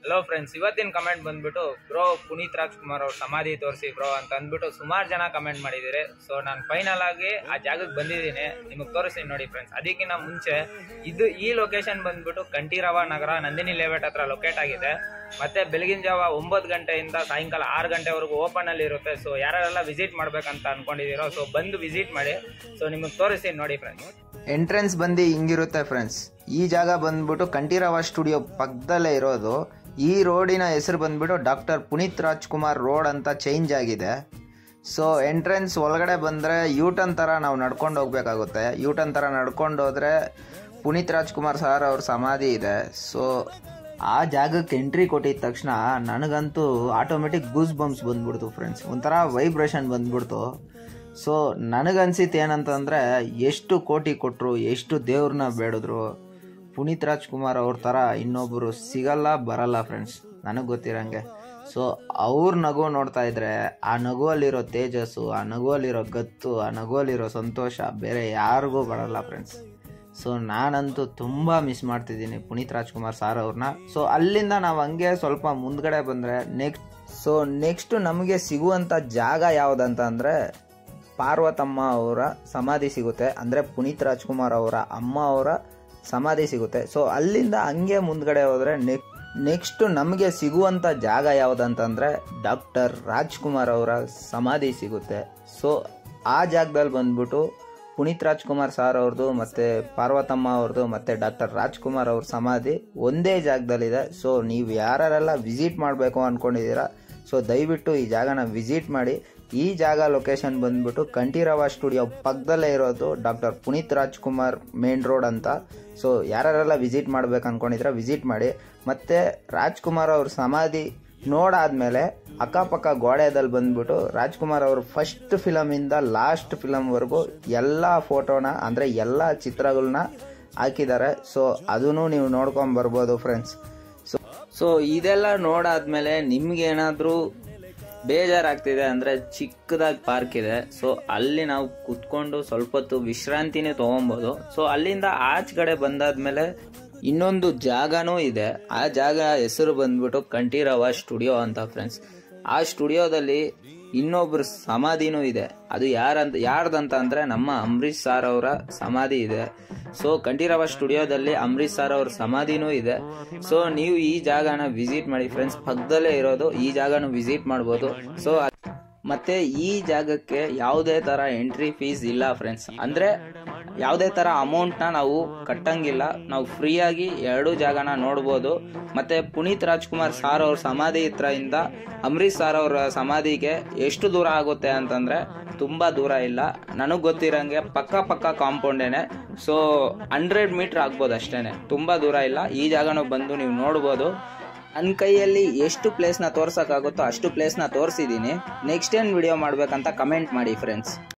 hello friends ಇವತ್ತಿನ comment ಬಂದ್ಬಿಟ್ಟು bro Puneeth Rajkumar ಅವ್ರ ಸಮಾಧಿ ತೋರಿಸಿ ಬ್ರೋ ಅಂತ ಅಂದ್ಬಿಟ್ಟು ಸುಮಾರು ಜನ ಕಮೆಂಟ್ ಮಾಡಿದ್ದೀರಿ ಸೊ ನಾನು ಫೈನಲ್ ಆಗಿ ಆ ಜಾಗಕ್ಕೆ ಬಂದಿದ್ದೀನಿ ನಿಮಗೆ ತೋರಿಸ್ತೀನಿ ನೋಡಿ ಫ್ರೆಂಡ್ಸ್ ಅದಕ್ಕಿಂತ ಮುಂಚೆ ಇದು ಈ ಲೊಕೇಶನ್ ಬಂದ್ಬಿಟ್ಟು ಕಂಠೀರವ ನಗರ ನಂದಿನಿ ಲೇಔಟ್ ಹತ್ರ ಲೊಕೇಟ್ ಆಗಿದೆ ಮತ್ತೆ ಬೆಳಗಿನ ಜಾವ ಒಂಬತ್ತು ಗಂಟೆಯಿಂದ ಸಾಯಂಕಾಲ ಆರು ಗಂಟೆವರೆಗೂ ಓಪನ್ ಅಲ್ಲಿ ಇರುತ್ತೆ ಸೊ ಯಾರೆಲ್ಲ ವಿಸಿಟ್ ಮಾಡ್ಬೇಕಂತ ಅನ್ಕೊಂಡಿದ್ದೀರೋ ಸೊ ಬಂದು ವಿಸಿಟ್ ಮಾಡಿ ಸೊ ನಿಮಗೆ ತೋರಿಸ್ತೀನಿ ನೋಡಿ ಫ್ರೆಂಡ್ಸ್ ಎಂಟ್ರೆನ್ಸ್ ಬಂದು ಹಿಂಗಿರುತ್ತೆ ಫ್ರೆಂಡ್ಸ್ ಈ ಜಾಗ ಬಂದ್ಬಿಟ್ಟು ಕಂಠೀರವ ಸ್ಟುಡಿಯೋ ಪಕ್ಕದಲ್ಲೇ ಇರೋದು ಈ ರೋಡಿನ ಹೆಸರು ಬಂದ್ಬಿಟ್ಟು ಡಾಕ್ಟರ್ ಪುನೀತ್ ರಾಜ್ಕುಮಾರ್ ರೋಡ್ ಅಂತ ಚೇಂಜ್ ಆಗಿದೆ ಸೊ ಎಂಟ್ರೆನ್ಸ್ ಒಳಗಡೆ ಬಂದರೆ ಯೂಟರ್ನ್ ಥರ ನಾವು ನಡ್ಕೊಂಡು ಹೋಗ್ಬೇಕಾಗುತ್ತೆ ಯೂಟರ್ನ್ ಥರ ನಡ್ಕೊಂಡು ಹೋದರೆ ಪುನೀತ್ ರಾಜ್ಕುಮಾರ್ ಸರ್ ಅವ್ರ ಸಮಾಧಿ ಇದೆ ಸೊ ಆ ಜಾಗಕ್ಕೆ ಎಂಟ್ರಿ ಕೊಟ್ಟಿದ ತಕ್ಷಣ ನನಗಂತೂ ಆಟೋಮೆಟಿಕ್ ಗೂಸ್ ಬಂಪ್ಸ್ ಬಂದ್ಬಿಡ್ತು ಫ್ರೆಂಡ್ಸ್ ಒಂಥರ ವೈಬ್ರೇಷನ್ ಬಂದ್ಬಿಡ್ತು ಸೊ ನನಗನ್ಸಿತ್ತು ಏನಂತಂದರೆ ಎಷ್ಟು ಕೋಟಿ ಕೊಟ್ಟರು ಎಷ್ಟು ದೇವ್ರನ್ನ ಬೇಡಿದ್ರು ಪುನೀತ್ ರಾಜ್ಕುಮಾರ್ ಅವ್ರ ಥರ ಇನ್ನೊಬ್ಬರು ಸಿಗಲ್ಲ ಬರಲ್ಲ ಫ್ರೆಂಡ್ಸ್ ನನಗೆ ಗೊತ್ತಿರಂಗೆ ಸೊ ಅವ್ರ ನಗು ನೋಡ್ತಾ ಇದ್ರೆ ಆ ನಗುವಲ್ಲಿರೋ ತೇಜಸ್ಸು ಆ ನಗುವಲ್ಲಿರೋ ಗತ್ತು ಆ ನಗುವಲ್ಲಿರೋ ಸಂತೋಷ ಬೇರೆ ಯಾರಿಗೂ ಬರಲ್ಲ ಫ್ರೆಂಡ್ಸ್ ಸೊ ನಾನಂತೂ ತುಂಬ ಮಿಸ್ ಮಾಡ್ತಿದ್ದೀನಿ ಪುನೀತ್ ರಾಜ್ಕುಮಾರ್ ಸಾರ್ ಅವ್ರನ್ನ ಸೊ ಅಲ್ಲಿಂದ ನಾವು ಹಂಗೆ ಸ್ವಲ್ಪ ಮುಂದ್ಗಡೆ ಬಂದರೆ ನೆಕ್ಸ್ಟ್ ಸೊ ನೆಕ್ಸ್ಟ್ ನಮಗೆ ಸಿಗುವಂಥ ಜಾಗ ಯಾವುದಂತ ಅಂದರೆ ಪಾರ್ವತಮ್ಮ ಅವರ ಸಮಾಧಿ ಸಿಗುತ್ತೆ ಅಂದರೆ ಪುನೀತ್ ರಾಜ್ಕುಮಾರ್ ಅವರ ಅಮ್ಮ ಅವರ ಸಮಾಧಿ ಸಿಗುತ್ತೆ ಸೊ ಅಲ್ಲಿಂದ ಹಂಗೆ ಮುಂದ್ಗಡೆ ಹೋದರೆ ನೆಕ್ ನೆಕ್ಸ್ಟ್ ನಮಗೆ ಸಿಗುವಂಥ ಜಾಗ ಯಾವುದಂತಂದರೆ ಡಾಕ್ಟರ್ ರಾಜ್ಕುಮಾರ್ ಅವರ ಸಮಾಧಿ ಸಿಗುತ್ತೆ ಸೊ ಆ ಜಾಗದಲ್ಲಿ ಬಂದ್ಬಿಟ್ಟು ಪುನೀತ್ ರಾಜ್ಕುಮಾರ್ ಸಾರ್ ಅವ್ರದ್ದು ಮತ್ತು ಪಾರ್ವತಮ್ಮ ಅವ್ರದ್ದು ಮತ್ತು ಡಾಕ್ಟರ್ ರಾಜ್ಕುಮಾರ್ ಅವ್ರ ಸಮಾಧಿ ಒಂದೇ ಜಾಗದಲ್ಲಿದೆ ಸೊ ನೀವು ಯಾರೆಲ್ಲ ವಿಸಿಟ್ ಮಾಡಬೇಕು ಅಂದ್ಕೊಂಡಿದ್ದೀರಾ ಸೊ ದಯವಿಟ್ಟು ಈ ಜಾಗನ ವಿಸಿಟ್ ಮಾಡಿ ಈ ಜಾಗ ಲೊಕೇಶನ್ ಬಂದ್ಬಿಟ್ಟು ಕಂಠೀರವ ಸ್ಟುಡಿಯೋ ಪಕ್ಕದಲ್ಲೇ ಇರೋದು doctor Puneeth Rajkumar main road ಅಂತ ಸೊ ಯಾರೆಲ್ಲ ವಿಸಿಟ್ ಮಾಡ್ಬೇಕು ಅಂದ್ಕೊಂಡಿದ್ರೆ ವಿಸಿಟ್ ಮಾಡಿ ಮತ್ತು ರಾಜ್ಕುಮಾರ್ ಅವ್ರ ಸಮಾಧಿ ನೋಡಾದ್ಮೇಲೆ ಅಕ್ಕಪಕ್ಕ ಗೋಡೆದಲ್ಲಿ ಬಂದ್ಬಿಟ್ಟು ರಾಜ್ಕುಮಾರ್ ಅವರು ಫಸ್ಟ್ ಫಿಲಮಿಂದ ಲಾಸ್ಟ್ ಫಿಲಮ್ವರೆಗೂ ಎಲ್ಲ ಫೋಟೋನ ಅಂದರೆ ಎಲ್ಲ ಚಿತ್ರಗಳನ್ನ ಹಾಕಿದ್ದಾರೆ ಸೊ ಅದನ್ನು ನೀವು ನೋಡ್ಕೊಂಡು ಬರ್ಬೋದು ಫ್ರೆಂಡ್ಸ್ ಸೊ ಸೊ ಇದೆಲ್ಲ ನೋಡಾದ್ಮೇಲೆ ನಿಮ್ಗೇನಾದರೂ ಬೇಜಾರಾಗ್ತಿದೆ ಅಂದರೆ ಚಿಕ್ಕದಾಗಿ ಪಾರ್ಕ್ ಇದೆ ಸೊ ಅಲ್ಲಿ ನಾವು ಕುತ್ಕೊಂಡು ಸ್ವಲ್ಪ ಹೊತ್ತು ವಿಶ್ರಾಂತಿನೇ ತೊಗೊಬೋದು ಸೊ ಅಲ್ಲಿಂದ ಆಚೆಗಡೆ ಬಂದಾದ್ಮೇಲೆ ಇನ್ನೊಂದು ಜಾಗನೂ ಇದೆ ಆ ಜಾಗ ಹೆಸರು ಬಂದ್ಬಿಟ್ಟು ಕಂಠೀರವ ಸ್ಟುಡಿಯೋ ಅಂತ ಫ್ರೆಂಡ್ಸ್ ಆ ಸ್ಟುಡಿಯೋದಲ್ಲಿ ಇನ್ನೊಬ್ರ ಸಮಾಧಿನೂ ಇದೆ ಅದು ಯಾರಂತ ಯಾರ್ದಂತ ಅಂದ್ರೆ ನಮ್ಮ ಅಂಬರೀಷ್ ಸಾರ್ ಅವರ ಸಮಾಧಿ ಇದೆ ಸೊ ಕಂಠೀರವ ಸ್ಟುಡಿಯೋದಲ್ಲಿ ಅಂಬರೀಷ್ ಸಾರ್ ಅವ್ರ ಸಮಾಧಿನೂ ಇದೆ ಸೊ ನೀವು ಈ ಜಾಗನ ವಿಸಿಟ್ ಮಾಡಿ ಫ್ರೆಂಡ್ಸ್ ಪಕ್ಕದಲ್ಲೇ ಇರೋದು ಈ ಜಾಗನ ವಿಸಿಟ್ ಮಾಡ್ಬೋದು ಸೊ ಮತ್ತೆ ಈ ಜಾಗಕ್ಕೆ ಯಾವುದೇ ತರ ಎಂಟ್ರಿ ಫೀಸ್ ಇಲ್ಲ ಫ್ರೆಂಡ್ಸ್ ಅಂದ್ರೆ ಯಾವುದೇ ತರ ಅಮೌಂಟ್ನ ನಾವು ಕಟ್ಟಂಗಿಲ್ಲ ನಾವು ಫ್ರೀಯಾಗಿ ಎರಡು ಜಾಗನ ನೋಡ್ಬೋದು ಮತ್ತೆ ಪುನೀತ್ ರಾಜ್ಕುಮಾರ್ ಸಾರ್ ಅವ್ರ ಸಮಾಧಿ ಹತ್ರ ಇಂದ ಅಂಬರೀಷ್ ಸಾರ್ ಅವ್ರ ಸಮಾಧಿಗೆ ಎಷ್ಟು ದೂರ ಆಗುತ್ತೆ ಅಂತಂದ್ರೆ ತುಂಬಾ ದೂರ ಇಲ್ಲ ನನಗೆ ಗೊತ್ತಿರಂಗೆ ಪಕ್ಕ ಪಕ್ಕ ಕಾಂಪೌಂಡೇನೆ ಸೊ ಹಂಡ್ರೆಡ್ ಮೀಟರ್ ಆಗ್ಬೋದು ಅಷ್ಟೇನೆ ತುಂಬಾ ದೂರ ಇಲ್ಲ ಈ ಜಾಗನೂ ಬಂದು ನೀವು ನೋಡ್ಬೋದು ನನ್ನ ಕೈಯಲ್ಲಿ ಎಷ್ಟು ಪ್ಲೇಸ್ನ ತೋರ್ಸೋಕ್ಕಾಗುತ್ತೋ ಅಷ್ಟು ಪ್ಲೇಸ್ನ ತೋರಿಸಿದ್ದೀನಿ ನೆಕ್ಸ್ಟ್ ಏನು ವಿಡಿಯೋ ಮಾಡ್ಬೇಕಂತ ಕಮೆಂಟ್ ಮಾಡಿ ಫ್ರೆಂಡ್ಸ್